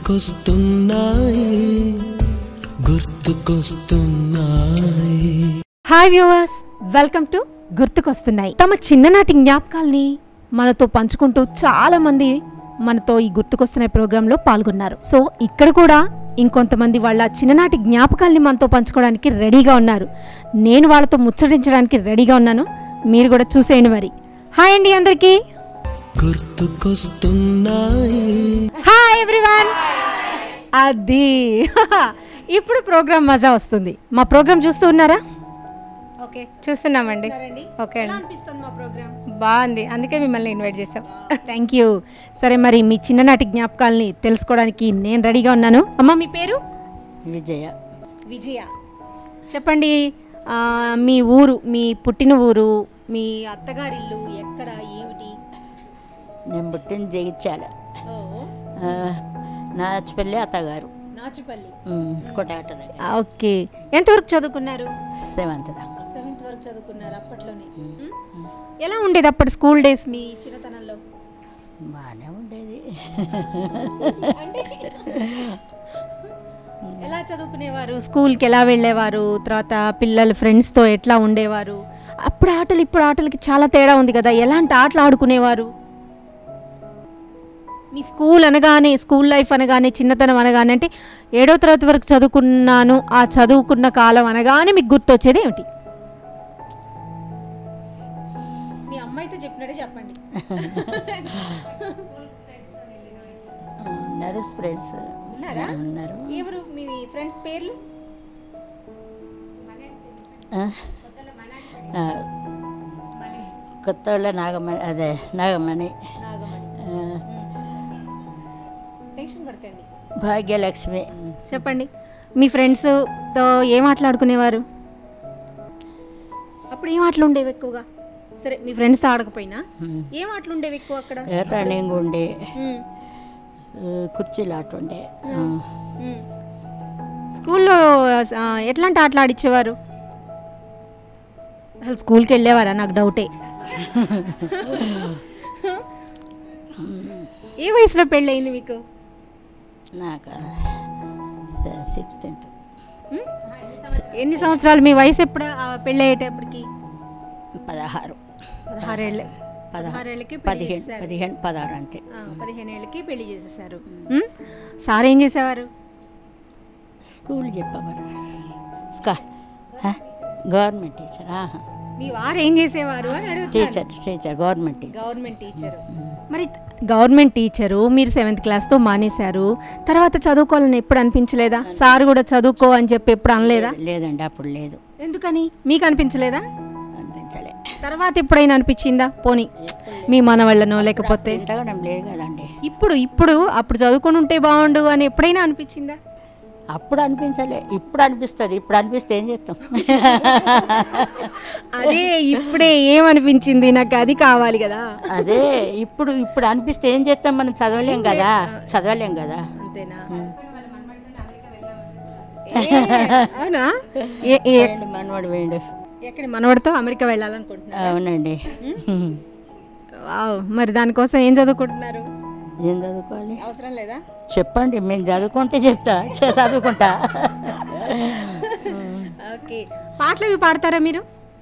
గుర్తుకొస్తున్నాయి గుర్తుకొస్తున్నాయి hi viewers welcome to గుర్తుకొస్తున్నాయి తమ చిన్ననాటి జ్ఞాపకాల్ని మనతో పంచుకుంటూ చాలా మంది మనతో ఈ గుర్తుకొస్తున్నాయి ప్రోగ్రాంలో పాల్గొన్నారు సో ఇక్కడ కూడా ఇంకొంతమంది వాళ్ళ చిన్ననాటి జ్ఞాపకాల్ని మనతో పంచుకోవడానికి రెడీగా ఉన్నారు నేను వాళ్ళతో ముచ్చటించడానికి రెడీగా ఉన్నాను మీరు కూడా చూసేయండి మరి హాయ్ అండి అందరికీ గుర్తుకొస్తున్నాయి హాయ్ ఎవ్రీవన్ అది ఇప్పుడు ప్రోగ్రామ్ మజా వస్తుంది మా ప్రోగ్రామ్ చూస్తూ ఉన్నారా ఓకే చూస్తున్నామండి ఓకే అండి అనిపిస్తుంది మా ప్రోగ్రామ్ బాగుంది అందుకే మిమ్మల్ని ఇన్వైట్ చేసాం థ్యాంక్ యూ సరే మరి మీ చిన్ననాటి జ్ఞాపకాలని తెలుసుకోవడానికి నేను రెడీగా ఉన్నాను అమ్మ మీ పేరు విజయ విజయ చెప్పండి ఆ, మీ ఊరు మీ పుట్టిన ఊరు మీ అత్తగారిల్లు ఎక్కడ ఏమిటి నేను పుట్టిన జగిత్యాల ఆ, నా పెళ్ళి అత్తగారు నాచుపల్లి ఉమ్, కొట్టాట దగ్గర ఓకే ఎంతవరకు చదువుకున్నారు సెవెంత్ దాకా సెవెంత్ వరకు చదువుకున్నారు అప్పట్లోనే ఎలా ఉండేది అప్పటి స్కూల్ డేస్ మీ చిన్నతనంలో బాగానే ఉండేది ఎలా చదువుకునేవారు స్కూల్కి ఎలా వెళ్ళేవారు తర్వాత పిల్లల ఫ్రెండ్స్తో ఎట్లా ఉండేవారు అప్పుడు ఆటలు ఇప్పుడు ఆటలకి చాలా తేడా ఉంది కదా ఎలాంటి ఆటలు ఆడుకునేవారు మీ స్కూల్ అనగానే స్కూల్ లైఫ్ అనగానే చిన్నతనం అనగానే అంటే ఏడో తరగతి వరకు చదువుకున్నాను ఆ చదువుకున్న కాలం అనగానే మీకు గుర్తొచ్చేది ఏమిటి మీ అమ్మాయితో చెప్పినట్టే చెప్పండి ఉన్నారు ఫ్రెండ్స్ ఉన్నారా? ఉన్నారు ఎవరు మీ ఫ్రెండ్స్ పేర్లు ఆ? ఆ, కొత్త వాళ్ళ నాగమణి అదే నాగమణి నాగమణి ఆ, టెన్షన్ పడకండి భాగ్యలక్ష్మి చెప్పండి మీ ఫ్రెండ్స్తో ఏం ఆటలాడుకునేవారు అప్పుడు ఏం ఆటలు ఉండేవి ఎక్కువగా సరే మీ ఫ్రెండ్స్తో ఆడకపోయినా ఏం ఆటలు ఉండేవి ఎక్కువ అక్కడ రన్నింగ్ ఉండే మ్మ్. ఆ, కుర్చీలు ఆట ఉండే ఆ, మ్మ్. స్కూల్లో ఆ, ఎట్లాంటి ఆటలు ఆడిచ్చేవారు అసలు స్కూల్కి వెళ్ళేవారా నాకు డౌటే ఏ వయసులో పెళ్ళయింది మీకు నాకు సిక్స్త్ మ్మ్? ఎన్ని సంవత్సరాలు మీ వయసు ఎప్పుడు ఆ, పెళ్ళయ్యేటప్పటికి పదహారు పదహారేళ్ళ పదహారేళ్ళకి పెళ్లి పదిహేను చేసేసారు. పదిహేను పదహారు అంతే ఆ, పదిహేను ఏళ్ళకి పెళ్లి చేసేసారు మ్మ్? సార్ ఏం చేసేవారు స్కూల్ చెప్పవారు స్కా గవర్నమెంట్ టీచర్ ఆహా. మీ వారు ఏం చేసేవారు అని అడుగుతారు teacher teacher government teacher government teacher మరి గవర్నమెంట్ టీచరు మీరు సెవెంత్ క్లాస్తో మానేశారు తర్వాత చదువుకోవాలని ఎప్పుడు అనిపించలేదా సార్ కూడా చదువుకో అని చెప్పి ఎప్పుడు అనలేదా లేదండి అప్పుడు లేదు ఎందుకని మీకు అనిపించలేదా అనిపించలే తర్వాత ఎప్పుడైనా అనిపించిందా పోనీ మీ మనవాళ్ళనో లేకపోతే ఇంతగానం లేదు కదండి ఇప్పుడు ఇప్పుడు అప్పుడు చదువుకొని ఉంటే బాగుండు అని ఎప్పుడైనా అనిపించిందా అప్పుడు అనిపించలే ఇప్పుడు అనిపిస్తుంది ఇప్పుడు అనిపిస్తే ఏం చేస్తాం అదే ఇప్పుడే ఏమనిపించింది నాకు అది కావాలి కదా అదే ఇప్పుడు ఇప్పుడు అనిపిస్తే ఏం చేస్తాం మనం చదవలేం కదా చదవలేం కదా అంతేనా ఏ, అవునా ఏ- ఏ- వేయండి మనవాడు వేయండి ఎక్కడ మనవడితో అమెరికా వెళ్ళాలనుకుంటున్నా అవునండి వావ్ మరి దానికోసం ఏం చదువుకుంటున్నారు ఏం చదువుకోవాలి అవసరం లేదా చెప్పండి మేము చదువుకుంటే చెప్తా చ- చదువుకుంటా ఓకే పాటలు అవి పాడతారా మీరు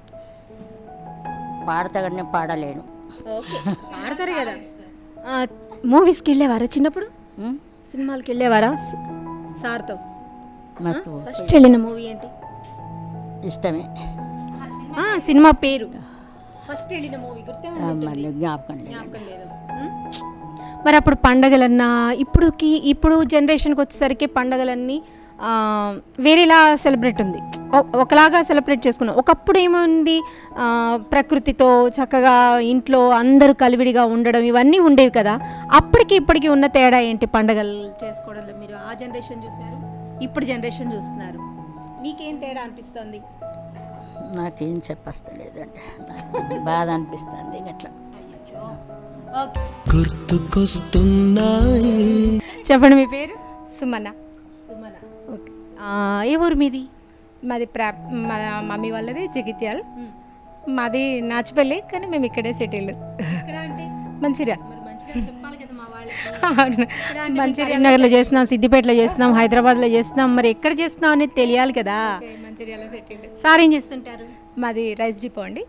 పాడతా కానీ నేను పాడలేను ఓకే పాడతారు కదా మూవీస్కి వెళ్ళేవారా చిన్నప్పుడు ఉం? సినిమాలకి వెళ్ళేవారా స- సార్తో మస్తు ఫస్ట్ వెళ్ళిన మూవీ ఏంటి ఇష్టమే ఆ, సినిమా పేరు ఫస్ట్ వెళ్ళిన మూవీ గుర్తే ఆ, మళ్ళీ జ్ఞాపకం లేదు జ్ఞాపకం లేదు ఉం? మరి అప్పుడు పండగలన్నా ఇప్పుడుకి ఇప్పుడు జనరేషన్కి వచ్చేసరికి పండగలన్నీ ఆ, వేరేలా సెలబ్రేట్ ఉంది ఒ- ఒకలాగా సెలబ్రేట్ చేసుకున్నాం ఒకప్పుడు ఏముంది ఆ, ప్రకృతితో చక్కగా ఇంట్లో అందరూ కలివిడిగా ఉండడం ఇవన్నీ ఉండేవి కదా అప్పటికి ఇప్పటికి ఉన్న తేడా ఏంటి పండగలు చేసుకోవడంలో మీరు ఆ జనరేషన్ చూసారు ఇప్పుడు జనరేషన్ చూస్తున్నారు మీకేం తేడా అనిపిస్తుంది నాకేం చెప్పస్తలేదండి నాకు బాధ అనిపిస్తుంది అట్లా ఓకే గుర్తుకొస్తున్నాయి చెప్పండి మీ పేరు సుమన సుమన ఓకే ఆ, ఏ ఊరు మీది మాది ప్రా మా మమ్మీ వాళ్ళది జగిత్యాల్ మాది నాచుపల్లి కానీ మేము ఇక్కడే సెటిల్ ఇక్కడ అంటే మంచిర్యాల మరి మంచిగా చెప్పాలి కదా మా వాళ్ళకి అవును మంచిర్యాల కరీంనగర్లో చేస్తున్నాం సిద్దిపేటలో చేస్తున్నాం హైదరాబాద్లో చేస్తున్నాం మరి ఎక్కడ చేస్తున్నాం అనేది తెలియాలి కదా మంచిర్యాల సెటిల్ సార్ ఏం చేస్తుంటారు మాది రైస్ డిపో అండి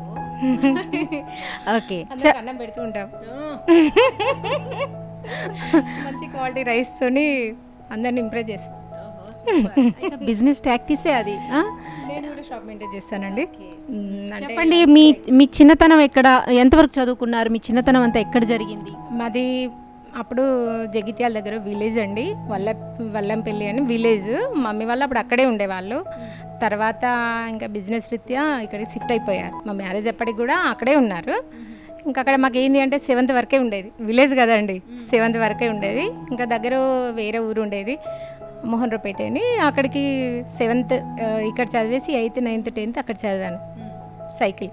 ఓకే అందరికి అన్నం పెడుతూ ఉంటాం మంచి క్వాలిటీ రైస్తోని అందరిని ఇంప్రెస్ చేస్తాం బిజినెస్ టాక్టిసే అది ఆ? నేను కూడా షాప్ మెయింటైన్ చేస్తానండి మ్మ్, అంటే చెప్పండి మీ మీ చిన్నతనం ఎక్కడ ఎంతవరకు చదువుకున్నారు మీ చిన్నతనం అంతా ఎక్కడ జరిగింది మాది అప్పుడు జగిత్యాల దగ్గర విలేజ్ అండి వల్ల వల్లంపల్లి అని విలేజ్ మమ్మీ వాళ్ళు అప్పుడు అక్కడే ఉండేవాళ్ళు తర్వాత ఇంకా బిజినెస్ రీత్యా ఇక్కడికి షిఫ్ట్ అయిపోయారు మా మ్యారేజ్ ఎప్పటికి కూడా అక్కడే ఉన్నారు ఇంకా అక్కడ మాకు ఏంది అంటే సెవెంత్ వరకే ఉండేది విలేజ్ కదండి సెవెంత్ వరకే ఉండేది ఇంకా దగ్గర వేరే ఊరు ఉండేది మోహన్రావుపేట అని అక్కడికి సెవెంత్ ఇక్కడ చదివేసి ఎయిత్ నైన్త్ టెన్త్ అక్కడ చదివాను సైకిల్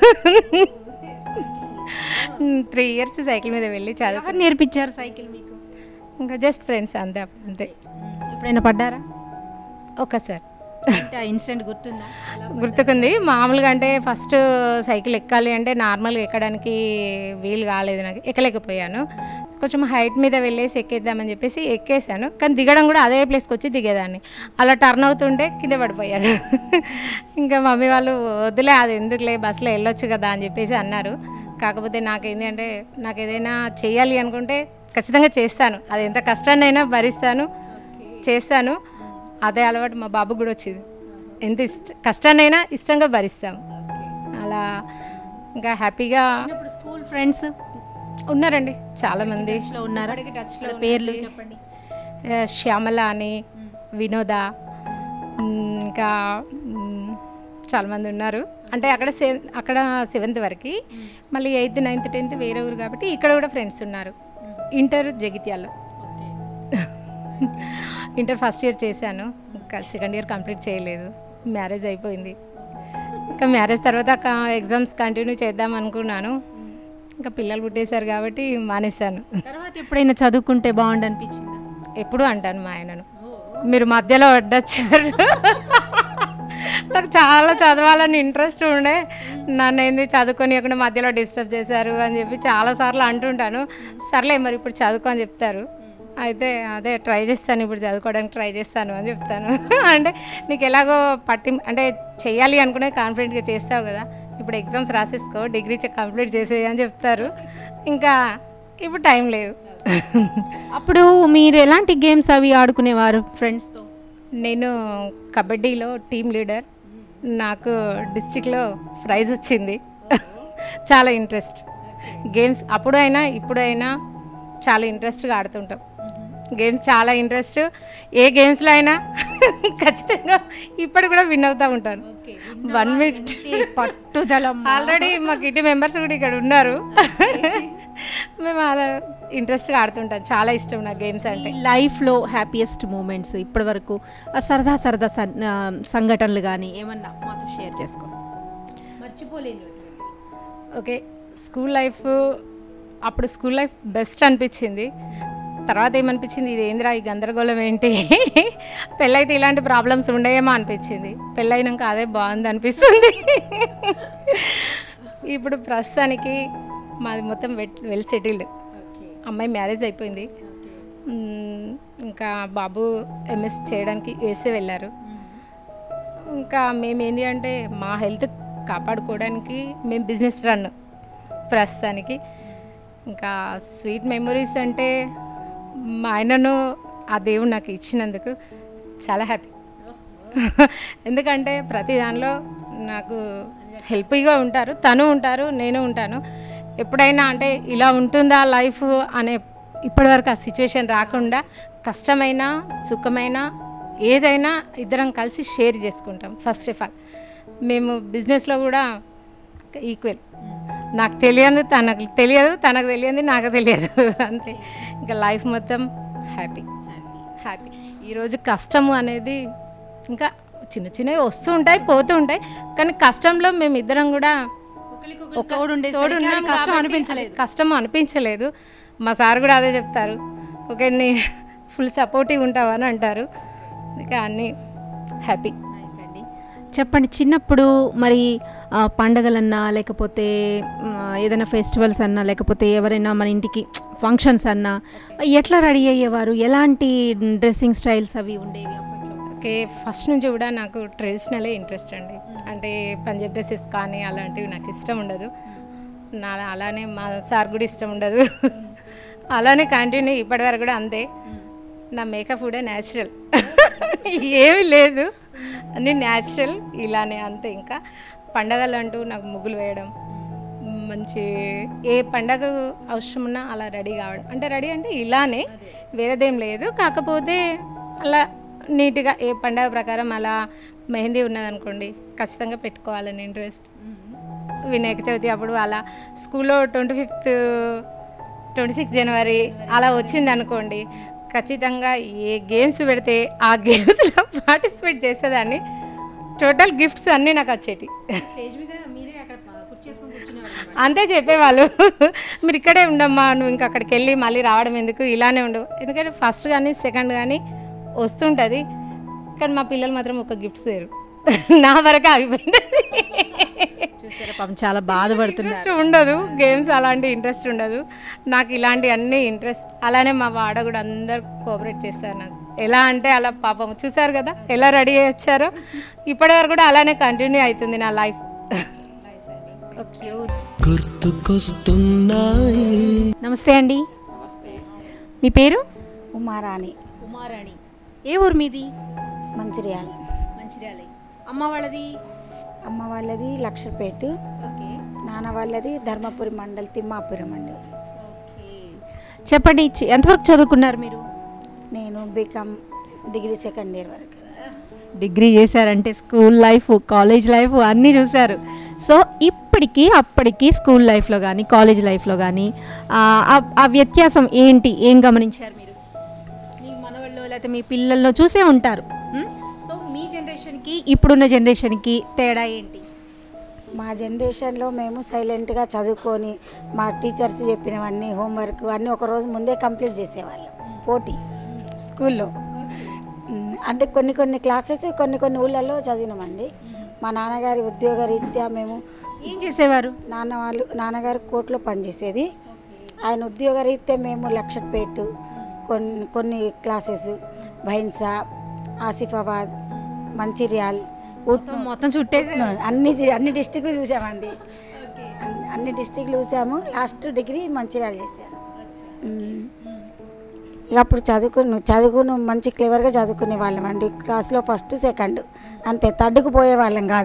త్రీ ఇయర్స్ సైకిల్ మీద వెళ్ళి చదువు ఎవరు నేర్పించారు సైకిల్ మీకు ఇంకా జస్ట్ ఫ్రెండ్స్ అంతే అప్పుడు అంతే ఎప్పుడైనా పడ్డారా ఒకసారి అంటే ఆ ఇన్సిడెంట్ గుర్తుందా గుర్తుకుంది మామూలుగా అంటే ఫస్ట్ సైకిల్ ఎక్కాలి అంటే నార్మల్గా ఎక్కడానికి వీలు కాలేదు నాకు ఎక్కలేకపోయాను కొంచెం హైట్ మీద వెళ్ళేసి ఎక్కేద్దామని చెప్పేసి ఎక్కేసాను కానీ దిగడం కూడా అదే ప్లేస్కి వచ్చి దిగేదాన్ని అలా టర్న్ అవుతుంటే కింద పడిపోయాను ఇంకా మమ్మీ వాళ్ళు వద్దులే అది ఎందుకులే బస్సులో వెళ్ళొచ్చు కదా అని చెప్పేసి అన్నారు కాకపోతే నాకేంటి అంటే నాకు ఏదైనా చేయాలి అనుకుంటే ఖచ్చితంగా చేస్తాను అది ఎంత కష్టాన్నైనా భరిస్తాను చేస్తాను అదే అలవాటు మా బాబుకు కూడా వచ్చింది ఎంత ఇష్ట కష్టాన్నైనా ఇష్టంగా భరిస్తాం అలా ఇంకా హ్యాపీగా ఇప్పుడు స్కూల్ ఫ్రెండ్స్ ఉన్నారండి చాలామంది లో ఉన్నారా ఇప్పటికీ టచ్లో వాళ్ళ పేర్లు చెప్పండి ఆ, శ్యామల అని వినోద మ్, ఇంకా మ్, చాలామంది ఉన్నారు అంటే అక్కడ సె అక్కడ సెవెంత్ వరకు మళ్ళీ ఎయిత్ నైన్త్ టెన్త్ వేరే ఊరు కాబట్టి ఇక్కడ కూడా ఫ్రెండ్స్ ఉన్నారు ఇంటర్ జగిత్యాల్లో ఇంటర్ ఫస్ట్ ఇయర్ చేశాను ఇంకా సెకండ్ ఇయర్ కంప్లీట్ చేయలేదు మ్యారేజ్ అయిపోయింది ఇంకా మ్యారేజ్ తర్వాత ఎగ్జామ్స్ కంటిన్యూ చేద్దాం అనుకున్నాను ఇంకా పిల్లలు పుట్టేశారు కాబట్టి మానేశాను తర్వాత ఎప్పుడైనా చదువుకుంటే బాగుండు అనిపించిందా ఎప్పుడు అంటాను మా ఆయనను మీరు మధ్యలో వడ్డొచ్చారు నాకు చాలా చదవాలని ఇంట్రెస్ట్ ఉండే నన్ను ఏంది చదువుకొని మధ్యలో డిస్టర్బ్ చేశారు అని చెప్పి చాలాసార్లు అంటుంటాను సర్లే మరి ఇప్పుడు చదువుకో అని చెప్తారు అయితే అదే ట్రై చేస్తాను ఇప్పుడు చదువుకోవడానికి ట్రై చేస్తాను అని చెప్తాను అంటే నీకు ఎలాగో పట్టి అంటే చెయ్యాలి అనుకునే కాన్ఫిడెంట్గా చేస్తావు కదా ఇప్పుడు ఎగ్జామ్స్ రాసేసుకో డిగ్రీ కంప్లీట్ చేసేయి అని చెప్తారు ఇంకా ఇప్పుడు టైం లేదు అప్పుడు మీరు ఎలాంటి గేమ్స్ అవి ఆడుకునేవారు ఫ్రెండ్స్తో నేను కబడ్డీలో టీం లీడర్ నాకు డిస్టిక్లో ప్రైజ్ వచ్చింది చాలా ఇంట్రెస్ట్ గేమ్స్ అప్పుడు అయినా ఇప్పుడు అయినా చాలా ఇంట్రెస్ట్గా ఆడుతుంటాం గేమ్స్ చాలా ఇంట్రెస్ట్ ఏ గేమ్స్లో అయినా ఖచ్చితంగా ఇప్పుడు కూడా విన్ అవుతూ ఉంటాను వన్ మినిట్ పట్టుదల ఆల్రెడీ మాకు ఇటు మెంబర్స్ కూడా ఇక్కడ ఉన్నారు మేము అలా ఇంట్రెస్ట్గా ఆడుతుంటాం చాలా ఇష్టం నాకు గేమ్స్ అంటే లైఫ్లో హ్యాపీయెస్ట్ మూమెంట్స్ ఇప్పటి వరకు సరదా సరదా సన్- ఆ, సంఘటనలు కానీ ఏమన్నా మాతో షేర్ చేసుకోండి మర్చిపోలేను ఓకే స్కూల్ లైఫ్ అప్పుడు స్కూల్ లైఫ్ బెస్ట్ అనిపించింది తర్వాత ఏమనిపించింది ఇది ఏందిరా ఈ గందరగోళం ఏంటి పెళ్ళైతే ఇలాంటి ప్రాబ్లమ్స్ ఉండేమో అనిపించింది పెళ్ళైనాక అదే బాగుంది అనిపిస్తుంది ఇప్పుడు ప్రస్తుతానికి మాది మొత్తం వెల్ సెటిల్డ్ అమ్మాయి మ్యారేజ్ అయిపోయింది మ్మ్, ఇంకా బాబు ఎంఎస్ చేయడానికి యుఎస్ఏ వెళ్ళారు ఇంకా మేము ఏంటి అంటే మా హెల్త్ కాపాడుకోవడానికి మేము బిజినెస్ రన్ ప్రస్తుతానికి ఇంకా స్వీట్ మెమొరీస్ అంటే మా ఆయనను ఆ దేవుడు నాకు ఇచ్చినందుకు చాలా హ్యాపీ ఎందుకంటే ప్రతి దానిలో నాకు హెల్ప్గా ఉంటారు తను ఉంటారు నేను ఉంటాను ఎప్పుడైనా అంటే ఇలా ఉంటుందా లైఫ్ అనే ఇప్పటివరకు ఆ సిచ్యువేషన్ రాకుండా కష్టమైన సుఖమైన ఏదైనా ఇద్దరం కలిసి షేర్ చేసుకుంటాం ఫస్ట్ ఆఫ్ ఆల్ మేము బిజినెస్లో కూడా ఈక్వల్ నాకు తెలియదు తనకు తెలియదు తనకు తెలియదు నాకు తెలియదు అంతే ఇంకా లైఫ్ మొత్తం హ్యాపీ హ్యాపీ ఈరోజు కష్టము అనేది ఇంకా చిన్న చిన్నవి వస్తూ ఉంటాయి పోతూ ఉంటాయి కానీ కష్టంలో మేము ఇద్దరం కూడా ఒక తోడు ఉండేసరికి తోడు అది ఉన్నాం కష్టం కాబట్టి అనిపించలేదు అది కష్టం అనిపించలేదు మా సార్ కూడా అదే చెప్తారు ఓకే నీ ఫుల్ సపోర్టివ్ ఉంటావు అని అంటారు ఇంకా అన్నీ హ్యాపీ నైస్ అండి చెప్పండి చిన్నప్పుడు మరి ఆ, పండగలన్నా లేకపోతే మ్, ఏదైనా ఫెస్టివల్స్ అన్నా లేకపోతే ఎవరైనా మన ఇంటికి ఫంక్షన్స్ అన్నా ఎట్లా రెడీ అయ్యేవారు ఎలాంటి డ్రెస్సింగ్ స్టైల్స్ అవి ఉండేవి అప్పట్లో ఓకే ఫస్ట్ నుంచి కూడా నాకు ట్రెడిషనలే ఇంట్రెస్ట్ అండి అంటే పంజాబ్ డ్రెస్సెస్ కానీ అలాంటివి నాకు ఇష్టం ఉండదు నా అలానే మా సార్ కూడా ఇష్టం ఉండదు అలానే కంటిన్యూ ఇప్పటి వరకు కూడా అంతే నా మేకప్ కూడా న్యాచురల్ ఏమీ లేదు అన్నీ న్యాచురల్ ఇలానే అంతే ఇంకా పండగలు అంటూ నాకు ముగ్గులు వేయడం మంచి ఏ పండగ అవసరం ఉన్నా అలా రెడీ కావడం అంటే రెడీ అంటే ఇలానే వేరేదేం లేదు కాకపోతే అలా నీట్గా ఏ పండగ ప్రకారం అలా మెహందీ ఉన్నదనుకోండి ఖచ్చితంగా పెట్టుకోవాలని ఇంట్రెస్ట్ వినాయక చవితి అప్పుడు అలా స్కూల్లో ట్వంటీ ఫిఫ్త్ ట్వంటీ సిక్స్ జనవరి అలా వచ్చింది అనుకోండి ఖచ్చితంగా ఏ గేమ్స్ పెడితే ఆ గేమ్స్లో పార్టిసిపేట్ చేసేదాన్ని టోటల్ గిఫ్ట్స్ అన్నీ నాకు వచ్చేటి స్టేజ్ మీద మీరే అక్కడ కూర్చేసుకొని కూర్చునేవారు అంతే చెప్పేవాళ్ళు మీరు ఇక్కడే ఉండమ్మా నువ్వు ఇంకా అక్కడికి వెళ్ళి మళ్ళీ రావడం ఎందుకు ఇలానే ఉండు ఎందుకంటే ఫస్ట్ కానీ సెకండ్ కానీ వస్తుంటుంది కానీ మా పిల్లలు మాత్రం ఒక గిఫ్ట్స్ లేరు నా వరకు ఆగిపోయింది చూసారా పాపం చాలా బాధపడుతున్నారు ఇంట్రెస్ట్ ఉండదు గేమ్స్ అలాంటి ఇంట్రెస్ట్ ఉండదు నాకు ఇలాంటి అన్ని ఇంట్రెస్ట్ అలానే మా వాడ కూడా అందరు కోఆపరేట్ చేస్తారు నాకు ఎలా అంటే అలా పాపం చూసారు కదా ఎలా రెడీ అయ్యి వచ్చారో ఇప్పటి వరకు కూడా అలానే కంటిన్యూ అవుతుంది నా లైఫ్ గుర్తుకొస్తున్నాయి నమస్తే అండి మీ పేరు ఉమారాణి ఉమారాణి ఏ ఊరు మీది మంచిర్యాల మంచిర్యాల అమ్మ వాళ్ళది అమ్మ వాళ్ళది లక్షపేట ఓకే నాన్న వాళ్ళది ధర్మపురి మండల్ తిమ్మాపురి మండల్ చెప్పండి చి- ఎంతవరకు చదువుకున్నారు మీరు నేను బీకామ్ డిగ్రీ సెకండ్ ఇయర్ వరకు డిగ్రీ చేశారంటే స్కూల్ లైఫ్ కాలేజ్ లైఫ్ అన్నీ చూశారు సో ఇప్పటికీ అప్పటికి స్కూల్ లైఫ్లో కానీ కాలేజ్ లైఫ్లో కానీ ఆ వ్యత్యాసం ఏంటి ఏం గమనించారు మీరు మీ మనవాళ్ళు లేకపోతే మీ పిల్లల్లో చూసే ఉంటారు ఉం? సో మీ జనరేషన్కి ఇప్పుడున్న జనరేషన్కి తేడా ఏంటి మా జనరేషన్లో మేము సైలెంట్గా చదువుకొని మా టీచర్స్ చెప్పినవన్నీ హోంవర్క్ అన్నీ ఒక రోజు ముందే కంప్లీట్ చేసేవాళ్ళం పోటీ స్కూల్లో ఉమ్, అంటే కొన్ని కొన్ని క్లాసెస్ కొన్ని కొన్ని ఊళ్ళల్లో చదివినామండి మా నాన్నగారి ఉద్యోగ రీత్యా మేము ఏం చేసేవారు నాన్న వాళ్ళు నాన్నగారు కోర్టులో పనిచేసేది ఆయన ఉద్యోగ రీత్యా మేము లక్షపేట్ కొన్ని కొన్ని క్లాసెస్ భైన్సా ఆసిఫాబాద్ మంచిర్యాల్ మొత్తం మొత్తం చుట్టేసి అన్ని జి- అన్ని డిస్టిక్లు చూసామండి అన్ని- అన్ని డిస్టిక్లు చూసాము లాస్ట్ డిగ్రీ మంచిర్యాల చేశాను ఉమ్. ఇక అప్పుడు చదువుకుని చదువుకుని మంచి క్లివర్గా చదువుకునే వాళ్ళం అండి క్లాస్లో ఫస్ట్ సెకండ్ అంతే థర్డ్కు పోయే వాళ్ళం కాదు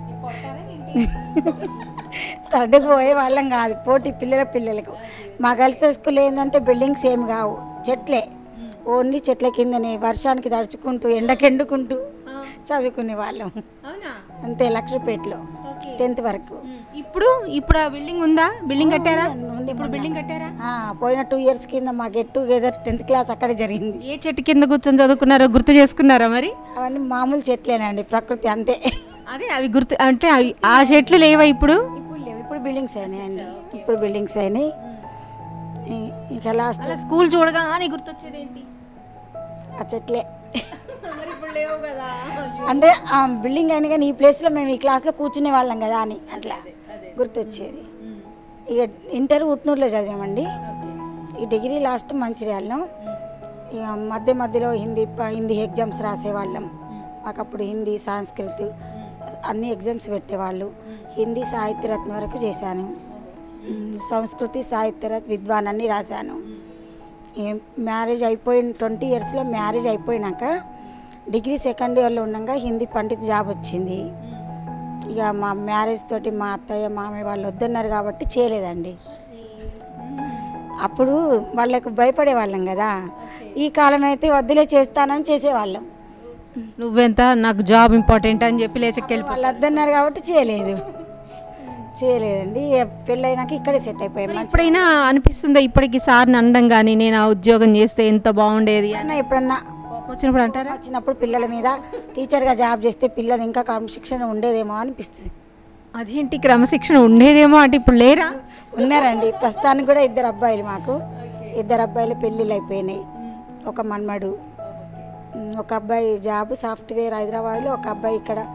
థర్డ్కు పోయే వాళ్ళం కాదు పోటీ పిల్లల పిల్లలకు మా గర్ల్స్ స్కూల్ ఏంటంటే బిల్డింగ్స్ ఏమి కావు చెట్లే ఓన్లీ చెట్ల కిందనే వర్షానికి తడుచుకుంటూ ఎండకెండుకుంటూ చదువుకునే వాళ్ళం అవునా అంతే లక్షపేటలో ఓకే టెన్త్ వరకు ఇప్పుడు ఇప్పుడు ఆ బిల్డింగ్ ఉందా బిల్డింగ్ కట్టారా ఉంది ఇప్పుడు బిల్డింగ్ కట్టారా ఆ, పోయిన టూ ఇయర్స్ కింద మా గెట్ టుగెదర్ టెన్త్ క్లాస్ అక్కడే జరిగింది ఏ చెట్టు కింద కూర్చొని చదువుకున్నారో గుర్తు చేసుకున్నారా మరి అవన్నీ మామూలు చెట్లేనండి ప్రకృతి అంతే అదే అవి గుర్తు అంటే అవి ఆ చెట్లు లేవా ఇప్పుడు ఇప్పుడు లేవు ఇప్పుడు బిల్డింగ్స్ అయినాయండి ఇప్పుడు బిల్డింగ్స్ అయినాయి ఇ- ఇక లాస్ట్ అలా స్కూల్ చూడగానే గుర్తొచ్చేది ఏంటి ఆ చెట్లే మరి ఇప్పుడు లేవు కదా అంటే ఆ బిల్డింగ్ అయినా కానీ ఈ ప్లేస్లో మేము ఈ క్లాస్లో కూర్చునే వాళ్ళం కదా అని అట్లా గుర్తొచ్చేది ఇక ఇంటర్ ఉట్నూరులో చదివామండి ఈ డిగ్రీ లాస్ట్ మంచిర్యాలలో ఇక మధ్య మధ్యలో హిందీ ప- హిందీ ఎగ్జామ్స్ రాసేవాళ్ళం మాకు అప్పుడు హిందీ సంస్కృత్ అన్ని ఎగ్జామ్స్ పెట్టేవాళ్ళు హిందీ సాహిత్యరత్న వరకు చేశాను ఉమ్, సంస్కృతి సాహిత్యరత్ విద్వాన్ అన్నీ రాశాను ఏం మ్యారేజ్ అయిపోయిన ట్వంటీ ఇయర్స్లో మ్యారేజ్ అయిపోయినాక డిగ్రీ సెకండ్ ఇయర్లో ఉండగా హిందీ పండిత్ జాబ్ వచ్చింది ఇక మా మ్యారేజ్ తోటి మా అత్తయ్య మామయ్య వాళ్ళు వద్దన్నారు కాబట్టి చేయలేదండి అప్పుడు వాళ్ళకు భయపడే వాళ్ళం కదా ఈ కాలం అయితే వద్దులే చేస్తానని చేసేవాళ్ళం నువ్వెంత నాకు జాబ్ ఇంపార్టెంట్ అని చెప్పి లేచకెళ్ళి వాళ్ళు వద్దన్నారు కాబట్టి చేయలేదు చేయలేదండి ఇక పెళ్ళైనాక ఇక్కడే సెట్ అయిపోయాం మంచి ఎప్పుడైనా అనిపిస్తుందా ఇప్పటికి సార్ని అనడం కానీ నేను ఆ ఉద్యోగం చేస్తే ఎంత బాగుండేది అని అన్న ఎప్పుడన్నా కోపం వచ్చినప్పుడు అంటారా వచ్చినప్పుడు పిల్లల మీద టీచర్గా జాబ్ చేస్తే పిల్లలు ఇంకా క్రమశిక్షణ ఉండేదేమో అనిపిస్తుంది అదేంటి క్రమశిక్షణ ఉండేదేమో అంటే ఇప్పుడు లేరా ఉన్నారండి ప్రస్తుతానికి కూడా ఇద్దరు అబ్బాయిలు మాకు ఇద్దరు అబ్బాయిలు పెళ్ళిళ్ళు అయిపోయినాయి ఒక మన్మడు ఉమ్, ఒక అబ్బాయి జాబ్ సాఫ్ట్వేర్ హైదరాబాద్లో ఒక అబ్బాయి ఇక్కడ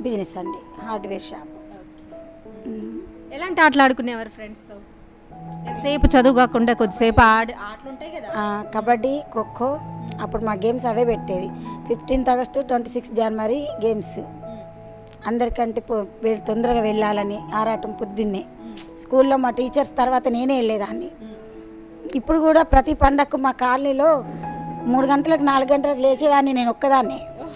బిజినెస్ అండి హార్డ్వేర్ షాప్ ఎలాంటి ఆటలు ఆడుకునేవారు ఫ్రెండ్స్తో సేపు చదువు కాకుండా కొద్దిసేపు ఆడి ఆటలు ఉంటాయి కదా ఆ, కబడ్డీ ఖోఖో అప్పుడు మా గేమ్స్ అవే పెట్టేది ఫిఫ్టీన్త్ ఆగస్టు ట్వంటీ సిక్స్ జనవరి గేమ్స్ అందరికంటే పో- వె- తొందరగా వెళ్ళాలని ఆరాటం పొద్దున్నే స్కూల్లో మా టీచర్స్ తర్వాత నేనే వెళ్ళేదాన్ని ఇప్పుడు కూడా ప్రతి పండగకు మా కాలనీలో మూడు గంటలకు నాలుగు గంటలకు లేచేదాన్ని నేను ఒక్కదాన్ని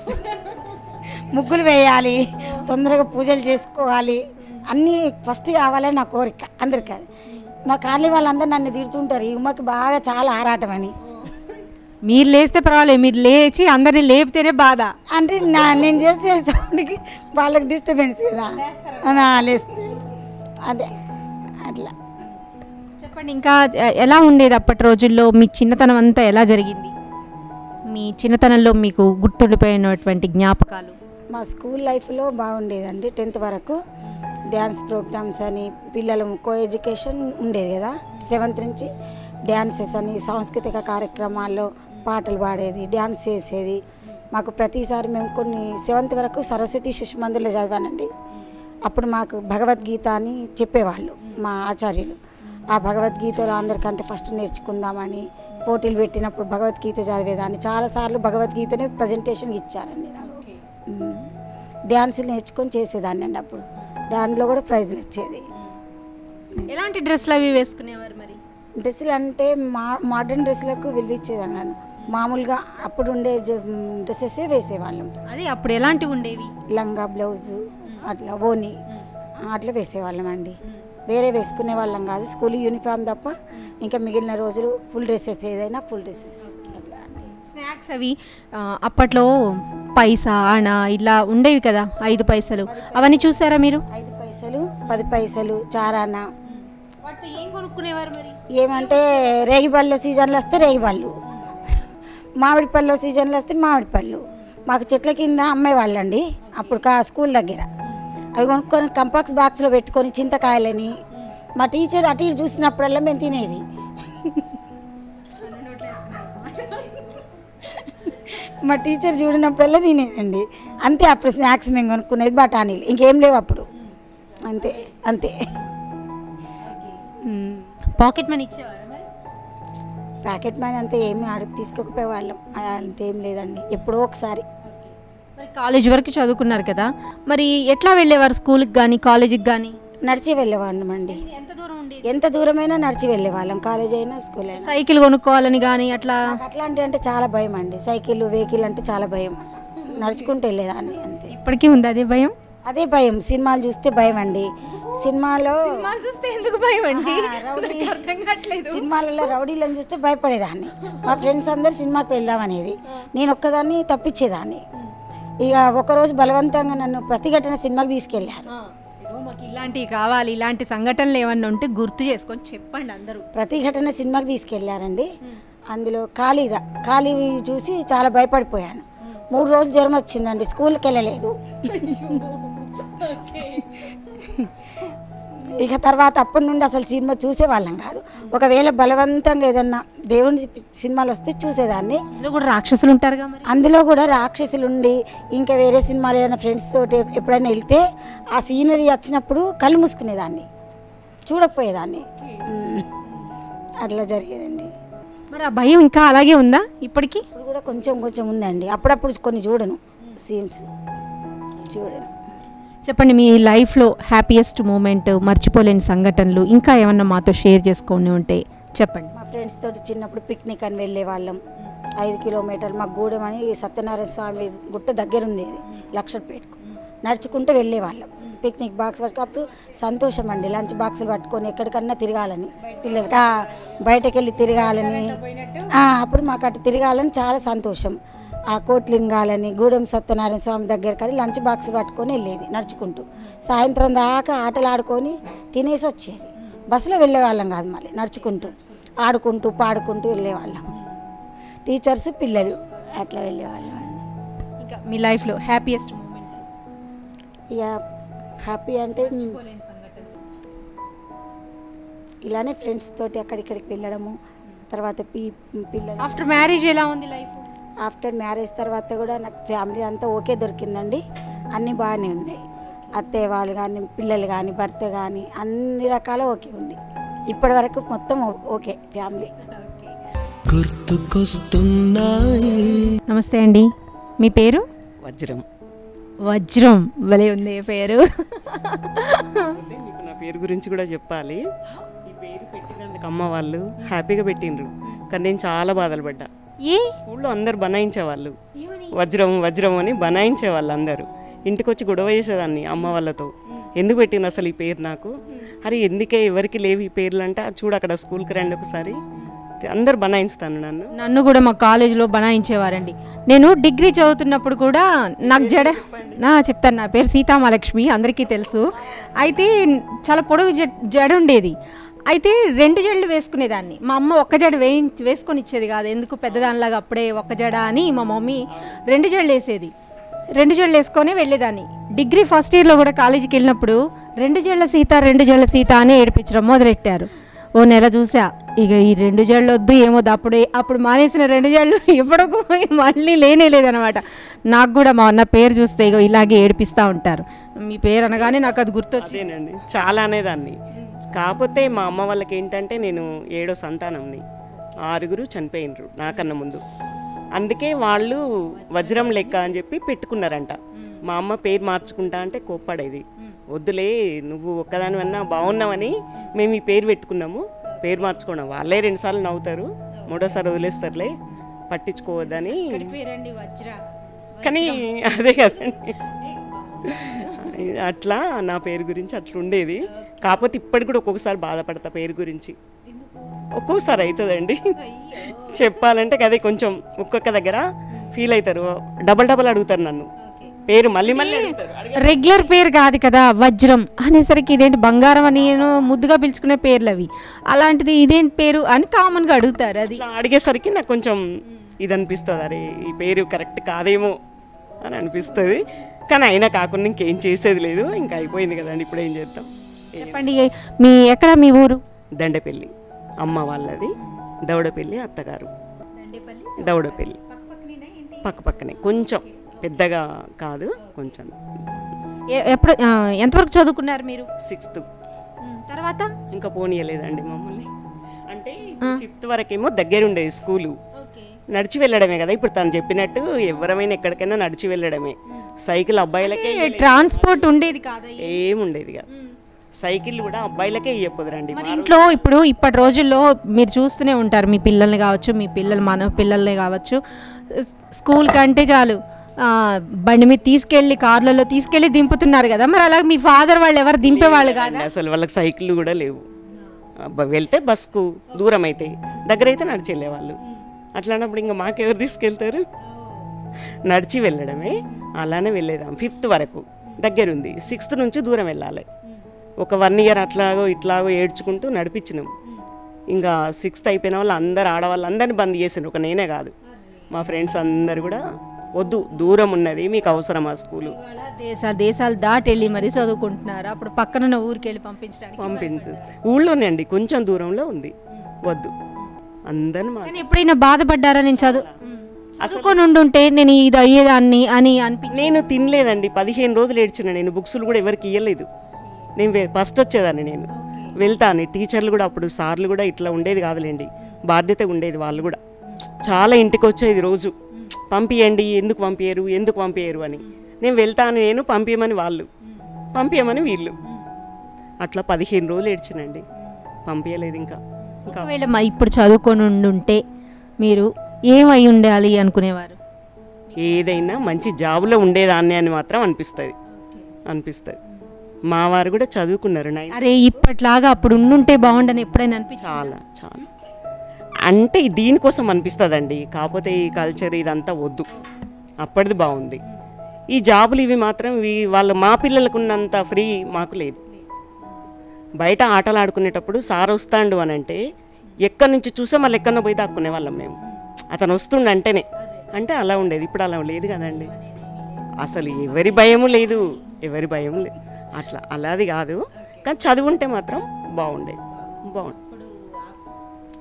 ముగ్గులు వేయాలి తొందరగా పూజలు చేసుకోవాలి అన్నీ ఫస్ట్ కావాలని నా కోరిక అందరికీ మా కాలనీ వాళ్ళందరూ నన్ను తిడుతుంటారు ఈ ఉమ్మకి బాగా చాలా ఆరాటం అని మీరు లేస్తే పర్వాలేదు మీరు లేచి అందరిని లేపితేనే బాధ అంటే నా నేను చేసే సౌండ్కి వాళ్ళకి డిస్టర్బెన్స్ కదా నా లేస్తే అదే అట్లా చెప్పండి ఇంకా ఎ- ఎలా ఉండేది అప్పటి రోజుల్లో మీ చిన్నతనం అంతా ఎలా జరిగింది మీ చిన్నతనంలో మీకు గుర్తుండిపోయినటువంటి జ్ఞాపకాలు మా స్కూల్ లైఫ్లో బాగుండేదండి టెన్త్ వరకు డ్యాన్స్ ప్రోగ్రామ్స్ అని పిల్లలు కో ఎడ్యుకేషన్ ఉండేది కదా సెవెంత్ నుంచి డ్యాన్సెస్ అని సాంస్కృతిక కార్యక్రమాల్లో పాటలు పాడేది డ్యాన్స్ చేసేది మాకు ప్రతిసారి మేము కొన్ని సెవెంత్ వరకు సరస్వతి శిశు మందిర్లో చదివానండి అప్పుడు మాకు భగవద్గీత అని చెప్పేవాళ్ళు మా ఆచార్యులు ఆ భగవద్గీతలో అందరికంటే ఫస్ట్ నేర్చుకుందామని పోటీలు పెట్టినప్పుడు భగవద్గీత చదివేదాన్ని చాలాసార్లు భగవద్గీతని ప్రజెంటేషన్ ఇచ్చారండి నాకు మ్మ్. డ్యాన్సులు నేర్చుకొని చేసేదాన్ని అండి అప్పుడు దానిలో కూడా ప్రైజ్లు వచ్చేది ఎలాంటి డ్రెస్సులు అవి వేసుకునేవారు మరి డ్రెస్సులు అంటే మా మోడర్న్ డ్రెస్సులకు విలువిచ్చేదాన్ని నేను. మామూలుగా అప్పుడు ఉండే డ్రెస్సెసే వేసేవాళ్ళం అదే అప్పుడు ఎలాంటివి ఉండేవి లంగా బ్లౌజు అట్లా ఓని అట్లా వేసేవాళ్ళం అండి వేరే వేసుకునే వాళ్ళం కాదు స్కూల్ యూనిఫామ్ తప్ప ఇంకా మిగిలిన రోజులు ఫుల్ డ్రెస్సెస్ ఏదైనా ఫుల్ డ్రెస్సెస్ అట్లా అండి స్నాక్స్ అవి ఆ, అప్పట్లో పైసా అణ ఇలా ఉండేవి కదా ఐదు పైసలు అవన్నీ చూసారా మీరు ఐదు పైసలు పది పైసలు చారానా వాటితో ఏం కొనుక్కునేవారు మరి ఏమంటే రేగిపళ్ళు సీజన్లు వస్తే రేగిపళ్ళు మామిడి పళ్ళు సీజన్లు వస్తే మామిడి పళ్ళు మాకు చెట్ల కింద అమ్మేవాళ్ళండి అప్పుడు కా స్కూల్ దగ్గర అవి కొనుక్కొని కంపాక్స్ బాక్స్లో పెట్టుకొని చింతకాయలని మా టీచర్ అటు ఇటు చూసినప్పుడల్లా మేము తినేది మా టీచర్ చూడినప్పుడల్లా తినేదండి అంతే అప్పుడు స్నాక్స్ మేము కొనుక్కునేది బఠానీలు ఇంకేం లేవు అప్పుడు అంతే అంతే మ్మ్. పాకెట్ మనీ ఇచ్చేవారా మరి ప్యాకెట్ మనీ అంతా ఏమి అడిగి తీసుకోకపోయే వాళ్ళం అంటే ఏం లేదండి ఎప్పుడో ఒకసారి మరి కాలేజ్ వరకు చదువుకున్నారు కదా మరి ఎట్లా వెళ్ళేవారు స్కూల్కి కానీ కాలేజీకి కానీ నడిచి వెళ్ళేవాళ్ళం అండి ఎంత దూరం ఉండేది ఎంత దూరమైనా నడిచి వెళ్ళేవాళ్ళం కాలేజ్ అయినా స్కూల్ అయినా సైకిల్ కొనుక్కోవాలని కానీ అట్లా నాకు అట్లాంటి అంటే చాలా భయం అండి సైకిల్ వెహికల్ అంటే చాలా భయం నడుచుకుంటూ వెళ్ళేదాన్ని అంతే ఇప్పటికీ ఉంది అదే భయం అదే భయం సినిమాలు చూస్తే భయం అండి సినిమాలో చూస్తే ఎందుకు భయం అండి ఆ, రౌడీ అర్థం కావట్లేదు సినిమాలలో రౌడీలను చూస్తే భయపడేదాన్ని మా ఫ్రెండ్స్ అందరు సినిమాకి వెళ్దామనేది నేను ఒక్కదాన్ని తప్పించేదాన్ని ఇక ఒకరోజు బలవంతంగా నన్ను ప్రతిఘటన సినిమాకి తీసుకెళ్లారు ఇదిగో మాకు ఇలాంటివి కావాలి ఇలాంటి సంఘటనలు ఏమన్నా ఉంటే గుర్తు చేసుకొని చెప్పండి అందరూ ప్రతిఘటన సినిమాకి తీసుకెళ్లారండి అందులో ఖాళీదా ఖాళీ చూసి చాలా భయపడిపోయాను మూడు రోజులు జ్వరం వచ్చిందండి స్కూల్కి వెళ్ళలేదు ఇక తర్వాత అప్పటి నుండి అసలు సినిమా చూసేవాళ్ళం కాదు ఒకవేళ బలవంతంగా ఏదన్నా దేవుని సినిమాలు వస్తే చూసేదాన్ని ఇందులో కూడా రాక్షసులు ఉంటారుగా మరి అందులో కూడా రాక్షసులు ఉండి ఇంకా వేరే సినిమాలు ఏదైనా ఫ్రెండ్స్ తోటి ఎప్పుడైనా వెళ్తే ఆ సీనరీ వచ్చినప్పుడు కళ్ళు మూసుకునేదాన్ని చూడకపోయేదాన్ని మ్మ్. అట్లా జరిగేదండి మరి ఆ భయం ఇంకా అలాగే ఉందా ఇప్పటికీ ఇప్పుడు కూడా కొంచెం కొంచెం ఉందండి అప్పుడప్పుడు కొన్ని చూడను సీన్స్ చూడను చెప్పండి మీ లైఫ్లో హ్యాపీయెస్ట్ మూమెంట్ మర్చిపోలేని సంఘటనలు ఇంకా ఏమన్నా మాతో షేర్ చేసుకొని ఉంటే చెప్పండి మా ఫ్రెండ్స్ తోటి చిన్నప్పుడు పిక్నిక్ అని వెళ్ళే వాళ్ళం ఐదు కిలోమీటర్లు మా గూడెం అని సత్యనారాయణ స్వామి గుట్ట దగ్గర ఉండేది లక్షపేటకు నడుచుకుంటూ వెళ్ళేవాళ్ళం పిక్నిక్ బాక్స్ పట్టుకు అప్పుడు సంతోషం అండి లంచ్ బాక్సులు పట్టుకొని ఎక్కడికన్నా తిరగాలని పిల్లలకి ఆ, బయటకు వెళ్ళి తిరగాలని ఆ, అప్పుడు మాకు అటు తిరగాలని చాలా సంతోషం ఆ కోట్లింగాలని గూడెం సత్యనారాయణ స్వామి దగ్గర కానీ లంచ్ బాక్స్ పట్టుకొని వెళ్ళేది నడుచుకుంటూ సాయంత్రం దాకా ఆటలు ఆడుకొని తినేసి వచ్చేది బస్సులో వెళ్ళేవాళ్ళం కాదు మళ్ళీ నడుచుకుంటూ ఆడుకుంటూ పాడుకుంటూ వెళ్ళేవాళ్ళం టీచర్స్ పిల్లలు అట్లా వెళ్ళేవాళ్ళం అండి ఇంకా మీ లైఫ్లో హ్యాపీయెస్ట్ మూమెంట్స్ ఇక హ్యాపీ అంటే ఇలానే ఫ్రెండ్స్ తోటి అక్కడిక్కడికి వెళ్ళడము తర్వాత పి పిల్లలు ఆఫ్టర్ మ్యారేజ్ ఎలా ఉంది లైఫ్ ఆఫ్టర్ మ్యారేజ్ తర్వాత కూడా నాకు ఫ్యామిలీ అంతా ఓకే దొరికిందండి అన్నీ బాగానే ఉన్నాయి అత్తయ్య వాళ్ళు కానీ పిల్లలు కానీ భర్త కానీ అన్ని రకాల ఓకే ఉంది ఇప్పటి వరకు మొత్తం ఓ- ఓకే ఫ్యామిలీ గుర్తుకొస్తున్నాయి నమస్తే అండి మీ పేరు వజ్రం వజ్రం భలే ఉంది ఈ పేరు అయితే మీకు నా పేరు గురించి కూడా చెప్పాలి ఈ పేరు పెట్టినందుకు అమ్మ వాళ్ళు హ్యాపీగా పెట్టిండ్రు కానీ నేను చాలా బాధలు పడ్డా ఏ స్కూల్లో అందరు బనాయించేవాళ్ళు వజ్రం వజ్రం అని బనాయించేవాళ్ళు అందరూ ఇంటికి వచ్చి గొడవ చేసేదాన్ని అమ్మ వాళ్ళతో ఎందుకు పెట్టింది అసలు ఈ పేరు నాకు అరే ఎందుకే ఎవరికి లేవు ఈ పేర్లు అంటే "ఆ, చూడు అక్కడ స్కూల్కి రండి ఒకసారి అందరు బనాయిస్తాను నన్ను నన్ను కూడా మా కాలేజీలో బనాయించేవారండి నేను డిగ్రీ చదువుతున్నప్పుడు కూడా నాకు జడ నా చెప్తాను నా పేరు సీతామహాలక్ష్మి అందరికీ తెలుసు అయితే చాలా పొడవు జడ జడ ఉండేది అయితే రెండు జడలు వేసుకునేదాన్ని మా అమ్మ ఒక్క జడ వేయి వేసుకొని ఇచ్చేది కాదు ఎందుకు పెద్దదానిలాగా అప్పుడే ఒక్క జడ అని మా మమ్మీ రెండు జడలు వేసేది రెండు జడలు వేసుకొని వెళ్ళేదాన్ని డిగ్రీ ఫస్ట్ ఇయర్లో కూడా కాలేజీకి వెళ్ళినప్పుడు రెండు జడల సీత రెండు జడల సీత అని ఏడిపించడం మొదలెట్టారు ఓ నెల చూసా ఇక ఈ రెండు జళ్ళు వద్దు ఏమొద్దు అప్పుడు అప్పుడు మానేసిన రెండు జళ్ళు ఎప్పటికో మళ్ళీ లేనే లేదనమాట నాకు కూడా మా అన్న పేరు చూస్తే ఇగో ఇలాగే ఏడిపిస్తూ ఉంటారు మీ పేరు అనగానే నాకు అది గుర్తొచ్చి అదేనండి చాలా అనేదాన్ని కాకపోతే మా అమ్మ వాళ్ళకి ఏంటంటే నేను ఏడో సంతానంని ఆరుగురు చనిపోయినరు నాకన్నా ముందు అందుకే వాళ్ళు వజ్రం లెక్క అని చెప్పి పెట్టుకున్నారంట మా అమ్మ పేరు మార్చుకుంటా అంటే కోప్పడేది వద్దులే నువ్వు ఒక్కదానివన్నా బాగున్నావని మేము ఈ పేరు పెట్టుకున్నాము పేరు మార్చుకోవడం వాళ్ళే రెండుసార్లు నవ్వుతారు మూడోసారి వదిలేస్తారులే పట్టించుకోవద్దని పేరండి వజ్ర కానీ అదే కదండి అట్లా నా పేరు గురించి అట్లా ఉండేది కాకపోతే ఇప్పటికి కూడా ఒక్కొక్కసారి బాధపడతా పేరు గురించి ఒక్కొక్కసారి అవుతుందండి చెప్పాలంటే అదే కొంచెం ఒక్కొక్క దగ్గర ఫీల్ అవుతారు డబల్ డబల్ అడుగుతారు నన్ను పేరు మళ్ళీ మళ్ళీ అడుగుతారు రెగ్యులర్ పేరు కాదు కదా వజ్రం అనేసరికి ఇదేంటి బంగారం అని నేను ముద్దుగా పిలుచుకునే పేర్లు అవి అలాంటిది ఇదేంటి పేరు అని కామన్గా అడుగుతారు అది ఇట్లా అడిగేసరికి నాకు కొంచెం ఇది అనిపిస్తుంది అరే ఈ పేరు కరెక్ట్ కాదేమో అని అనిపిస్తుంది కానీ అయినా కాకుండా ఇంకేం చేసేది లేదు ఇంకా అయిపోయింది కదండి ఇప్పుడు ఏం చేద్దాం చెప్పండి మీ ఎక్కడ మీ ఊరు దండపల్లి అమ్మ వాళ్ళది దౌడపల్లి అత్తగారు దౌడపల్లి పక్క పక్కనే కొంచెం పెద్దగా కాదు కొంచెం ఎ- ఎప్పుడు ఆ, ఎంతవరకు చదువుకున్నారు మీరు సిక్స్త్ తర్వాత ఇంకా పోనీయలేదండి మమ్మల్ని అంటే ఫిఫ్త్ వరకేమో దగ్గర ఉండేది స్కూలు నడిచి వెళ్ళడమే కదా ఇప్పుడు తను చెప్పినట్టు ఎవరమైనా ఎక్కడికైనా నడిచి వెళ్ళడమే సైకిల్ అబ్బాయిలకే ఇయ్యలేదు. ట్రాన్స్పోర్ట్ ఉండేది కాదు ఏం ఉండేది కాదు సైకిల్ కూడా అబ్బాయిలకే ఇవ్వకపోదురండి మరి ఇంట్లో ఇప్పుడు ఇప్పటి రోజుల్లో మీరు చూస్తూనే ఉంటారు మీ పిల్లల్ని కావచ్చు మీ పిల్లలు మన పిల్లల్ని కావచ్చు స్కూల్ కంటే చాలు ఆ, బండి మీద తీసుకెళ్ళి కార్లలో తీసుకెళ్ళి దింపుతున్నారు కదా మరి అలాగే మీ ఫాదర్ వాళ్ళు ఎవరు దింపేవాళ్ళు కాదా అసలు వాళ్ళకి సైకిల్ కూడా లేవు అబ్బ- వెళ్తే బస్కు దూరం అయితే దగ్గర అయితే నడిచి వెళ్ళేవాళ్ళు అట్లాంటప్పుడు ఇంకా మాకెవరు తీసుకెళ్తారు నడిచి వెళ్ళడమే అలానే వెళ్ళేదాం ఫిఫ్త్ వరకు దగ్గరుంది సిక్స్త్ నుంచి దూరం వెళ్ళాలి ఒక వన్ ఇయర్ అట్లాగో ఇట్లాగో ఏడ్చుకుంటూ నడిపించినాం ఇంకా సిక్స్త్ అయిపోయిన వాళ్ళు అందరు ఆడవాళ్ళు అందరిని బంద్ చేసిండ్రు ఒక నేనే కాదు మా ఫ్రెండ్స్ అందరు కూడా వద్దు దూరం ఉన్నది మీకు అవసరమా స్కూలు ఇవాళ దేశాలు దేశాలు దాటి వెళ్ళి మరీ చదువుకుంటున్నారు అప్పుడు పక్కన ఊరికి వెళ్ళి పంపించడానికి పంపించు ఊళ్ళోనే అండి కొంచెం దూరంలో ఉంది వద్దు అందరిని మా కానీ ఎప్పుడైనా బాధపడ్డారా నేను చదువు చదువుకొని ఉండుంటే నేను ఇది అయ్యేదాన్ని అని అనిపించి నేను తినలేదండి పదిహేను రోజులు ఏడ్చిన నేను బుక్స్లు కూడా ఎవరికి ఇవ్వలేదు నేను వే- ఫస్ట్ వచ్చేదాన్ని నేను వెళ్తాను టీచర్లు కూడా అప్పుడు సార్లు కూడా ఇట్లా ఉండేది కాదులేండి బాధ్యత ఉండేది వాళ్ళు కూడా చాలా ఇంటికి వచ్చేది రోజు పంపియండి ఎందుకు పంపించరు ఎందుకు పంపించరు అని నేను వెళ్తాను నేను పంపించమని వాళ్ళు పంపించమని వీళ్ళు అట్లా పదిహేను రోజులు ఏడ్చినండి పంపించలేదు ఇంకా ఇంకా ఒకవేళ మా ఇప్పుడు చదువుకొని ఉండుంటే మీరు ఏమై ఉండాలి అనుకునేవారు ఏదైనా మంచి జాబులో ఉండేదాన్ని అని మాత్రం అనిపిస్తుంది అనిపిస్తుంది మా వారు కూడా చదువుకున్నారు నైన్ అరే ఇప్పట్లాగా అప్పుడు ఉండుంటే బాగుండని ఎప్పుడైనా అనిపించింది చాలా చాలా అంటే దీనికోసం అనిపిస్తుందండి కాకపోతే ఈ కల్చర్ ఇదంతా వద్దు అప్పటిది బాగుంది ఈ జాబులు ఇవి మాత్రం ఇవి వాళ్ళ మా పిల్లలకు ఉన్నంత ఫ్రీ మాకు లేదు బయట ఆటలు ఆడుకునేటప్పుడు సార్ వస్తాండు అని అంటే ఎక్కడి నుంచి చూసా మళ్ళీ ఎక్కడో పోయి దాక్కునే వాళ్ళం మేము అతను వస్తుండ అంటేనే అంటే అలా ఉండేది ఇప్పుడు అలా లేదు కదండి అసలు ఎవరి భయము లేదు ఎవరి భయం లేదు అట్లా అలాది కాదు కానీ చదువుంటే మాత్రం బాగుండేది బాగుంది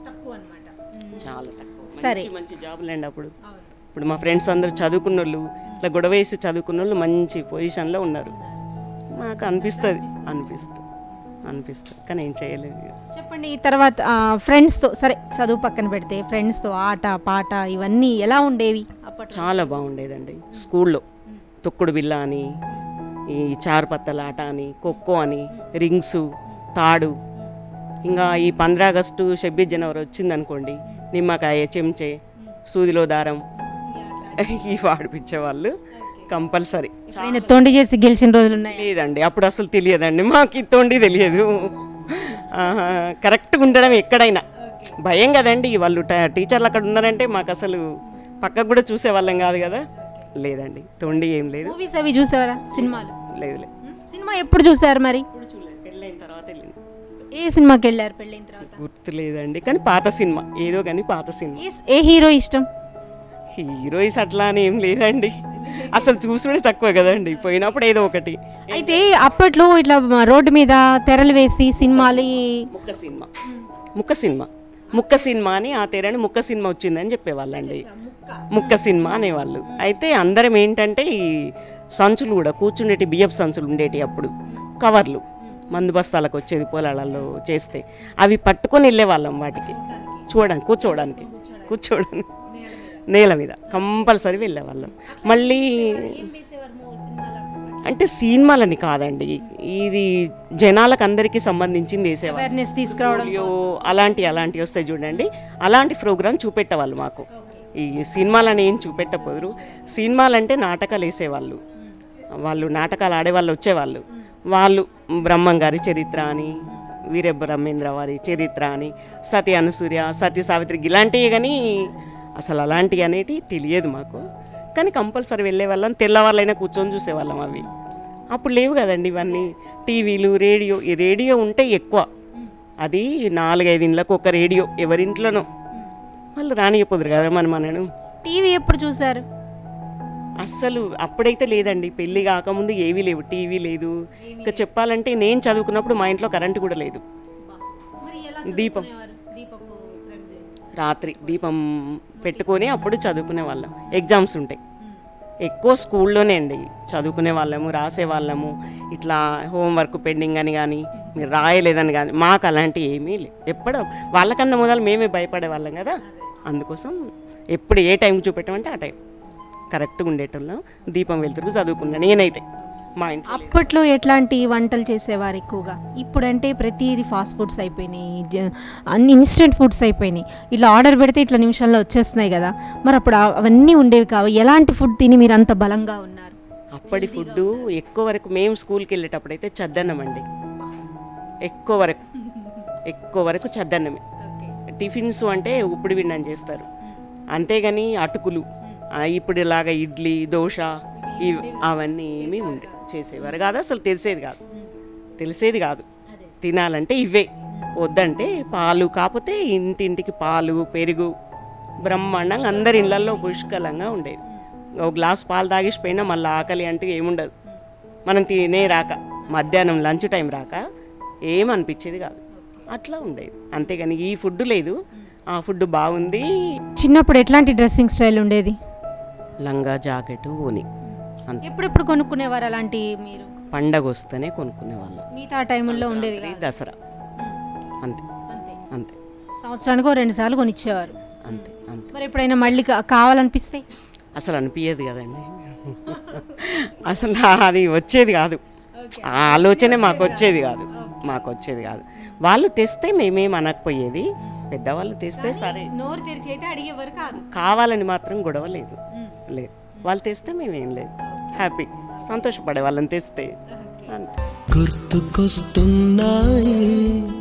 చాలా తక్కువ సరే. మంచి మంచి జాబులు అండి అప్పుడు ఇప్పుడు మా ఫ్రెండ్స్ అందరూ చదువుకున్న వాళ్ళు ఇట్లా గొడవ వేసి చదువుకున్న వాళ్ళు మంచి పొజిషన్లో ఉన్నారు మాకు అనిపిస్తుంది అనిపిస్తుంది అనిపిస్తుంది కానీ ఏం చేయలేదు చెప్పండి ఈ తర్వాత ఫ్రెండ్స్తో సరే చదువు పక్కన పెడితే ఫ్రెండ్స్తో ఆట పాట ఇవన్నీ ఎలా ఉండేవి అప్పట్లో చాలా బాగుండేదండి స్కూల్లో తొక్కుడు బిల్ల అని ఈ చారుపత్తల ఆట అని ఖోఖో అని రింగ్సు తాడు ఇంకా ఈ పంద్రా ఆగస్టు షబ్బీస్ జనవరి వచ్చిందనుకోండి నిమ్మకాయ చెంచే సూదిలో దారం ఇవి ఆడిపించేవాళ్ళు కంపల్సరీ నేను తొండి చేసి గెలిచిన రోజులు ఉన్నాయి లేదండి అప్పుడు అసలు తెలియదండి మాకు ఇతోండి తెలియదు ఆహా, కరెక్ట్గా ఉండడం ఎక్కడైనా భయం కదండి వాళ్ళు ట- టీచర్లు అక్కడ ఉన్నారంటే మాకు అసలు పక్కకు కూడా చూసేవాళ్ళం కాదు కదా లేదండి తొండి ఏం లేదు మూవీస్ అవి చూసేవారా సినిమాలు లేదు లేదు సినిమా ఎప్పుడు చూసారు మరి ఇప్పుడు చూడలేదు పెళ్ళైన తర్వాత వెళ్ళింది ఏ సినిమాకి వెళ్ళారు పెళ్ళైన తర్వాత గుర్తు లేదండి కానీ పాత సినిమా ఏదో కానీ పాత సినిమా ఏ- ఏ హీరో ఇష్టం హీరోయిన్స్ అట్లా అని ఏం లేదండి అసలు చూసుడే తక్కువ కదండి పోయినప్పుడు ఏదో ఒకటి అయితే అప్పట్లో ఇట్లా రోడ్డు మీద తెరలు వేసి సినిమాలు ఈ- ముక్క సినిమా ముక్క సినిమా ముక్క సినిమా అని ఆ తెరని ముక్క సినిమా వచ్చిందని చెప్పేవాళ్ళండి ముక్క సినిమా అనేవాళ్ళు అయితే అందరం ఏంటంటే ఈ సంచులు కూడా కూర్చుండేటి బియ్యపు సంచులు ఉండేటి అప్పుడు కవర్లు మందు బస్తాలకు వచ్చేది పొలాలలో చేస్తే అవి పట్టుకొని వెళ్ళేవాళ్ళం వాటికి చూడడానికి కూర్చోవడానికి కూర్చోవడానికి నేల మీద కంపల్సరీ వెళ్ళేవాళ్ళం మళ్ళీ అంటే సినిమాలని కాదండి ఇది జనాలకు అందరికీ సంబంధించింది వేసేవాళ్ళు అవేర్నెస్ తీసుకురావడం పోలియో అలాంటి అలాంటివి వస్తాయి చూడండి అలాంటి ప్రోగ్రామ్ చూపెట్టేవాళ్ళు మాకు ఈ సినిమాలని ఏం చూపెట్టపోదురు సినిమాలు అంటే నాటకాలు వేసేవాళ్ళు వాళ్ళు నాటకాలు ఆడేవాళ్ళు వచ్చేవాళ్ళు వాళ్ళు బ్రహ్మం గారి చరిత్ర అని వీర బ్రహ్మేంద్ర వారి చరిత్ర అని సతి అనుసూర్య సతి సావిత్రి ఇలాంటివి కానీ అసలు అలాంటివి అనేటివి తెలియదు మాకు కానీ కంపల్సరీ వెళ్ళే వాళ్ళం తెల్లవాళ్ళైనా కూర్చొని చూసేవాళ్ళం అవి అప్పుడు లేవు కదండి ఇవన్నీ టీవీలు రేడియో ఈ రేడియో ఉంటే ఎక్కువ అది నాలుగైదు ఇండ్లకు ఒక రేడియో ఎవరింట్లోనో వాళ్ళు రానియపోదురు కదా మన మనను టీవీ ఎప్పుడు చూసారు అస్సలు అప్పుడైతే లేదండి పెళ్ళి కాకముందు ఏవీ లేవు టీవీ లేదు ఇంకా చెప్పాలంటే నేను చదువుకున్నప్పుడు మా ఇంట్లో కరెంటు కూడా లేదు దీపం రాత్రి దీపం పెట్టుకొని అప్పుడు చదువుకునే వాళ్ళం ఎగ్జామ్స్ ఉంటాయి ఎక్కువ స్కూల్లోనే అండి చదువుకునే వాళ్ళము రాసే వాళ్ళము ఇట్లా హోంవర్క్ పెండింగ్ అని కానీ మీరు రాయలేదని కానీ మాకు అలాంటివి ఏమీ లేవు ఎప్పుడు వాళ్ళకన్నా మొదలు మేమే భయపడే వాళ్ళం కదా అందుకోసం ఎప్పుడు ఏ టైం చూపెట్టమంటే ఆ టైం కరెక్ట్గా ఉండేటోళ్ళం దీపం వెళ్తురు చదువుకున్నా నేనైతే మా ఇంట్లో అప్పట్లో ఎట్లాంటి వంటలు చేసేవారు ఎక్కువగా ఇప్పుడంటే ప్రతిదీ ఫాస్ట్ ఫుడ్స్ అయిపోయినాయి జ- అన్ని ఇన్స్టెంట్ ఫుడ్స్ అయిపోయినాయి ఇట్లా ఆర్డర్ పెడితే ఇట్లా నిమిషాల్లో వచ్చేస్తున్నాయి కదా మరి అప్పుడు ఆ- అవన్నీ ఉండేవి కావు ఎలాంటి ఫుడ్ తిని మీరు అంత బలంగా ఉన్నారు అప్పటి ఫుడ్ ఎక్కువ వరకు మేము స్కూల్కి వెళ్ళేటప్పుడు అయితే చద్దన్నం అండి ఎక్కువ వరకు ఎక్కువ వరకు చద్దన్నమే టిఫిన్స్ అంటే ఉప్పుడు విండం చేస్తారు అంతేగాని అటుకులు ఆ, ఇప్పుడు ఇలాగా ఇడ్లీ దోశ ఇవి అవన్నీ ఏమీ ఉండే చేసేవారు కాదు అసలు తెలిసేది కాదు తెలిసేది కాదు తినాలంటే ఇవే వద్దంటే పాలు కాకపోతే ఇంటింటికి పాలు పెరుగు బ్రహ్మాండంగా అందరి ఇళ్ళల్లో పుష్కలంగా ఉండేది ఒక గ్లాస్ పాలు తాగేసిపోయినా మళ్ళీ ఆకలి అంటే ఏముండదు మనం తినే రాక మధ్యాహ్నం లంచ్ టైం రాక ఏమనిపించేది కాదు అట్లా ఉండేది అంతేగాని ఈ ఫుడ్ లేదు ఆ ఫుడ్ బాగుంది చిన్నప్పుడు ఎట్లాంటి డ్రెస్సింగ్ స్టైల్ ఉండేది లంగా జాకెట్ ఓని అంతే ఎప్పుడెప్పుడు కొనుక్కునేవారు అలాంటి మీరు పండగ వస్తేనే కొనుక్కునే వాళ్ళం మిగతా టైముల్లో ఉండేది కాదు. దసరా అంతే అంతే అంతే సంవత్సరానికి రెండు సార్లు కొనిచ్చేవారు అంతే అంతే మరి ఎప్పుడైనా మళ్ళీ కా- కావాలనిపిస్తే అసలు అనిపించేది కదండి అసలు అది వచ్చేది కాదు ఆ ఆలోచనే మాకు వచ్చేది కాదు మాకు వచ్చేది కాదు వాళ్ళు తెస్తే మేమేం అనకపోయేది పెద్దవాళ్ళు తెస్తే సరే నోరు తెరిచి అయితే అడిగేవారు కాదు కావాలని మాత్రం గొడవ లేదు లేదు వాళ్ళు తెస్తే మేమేం లేదు హ్యాపీ సంతోషపడే వాళ్ళని తెస్తే అంతే గుర్తుకొస్తున్నాయి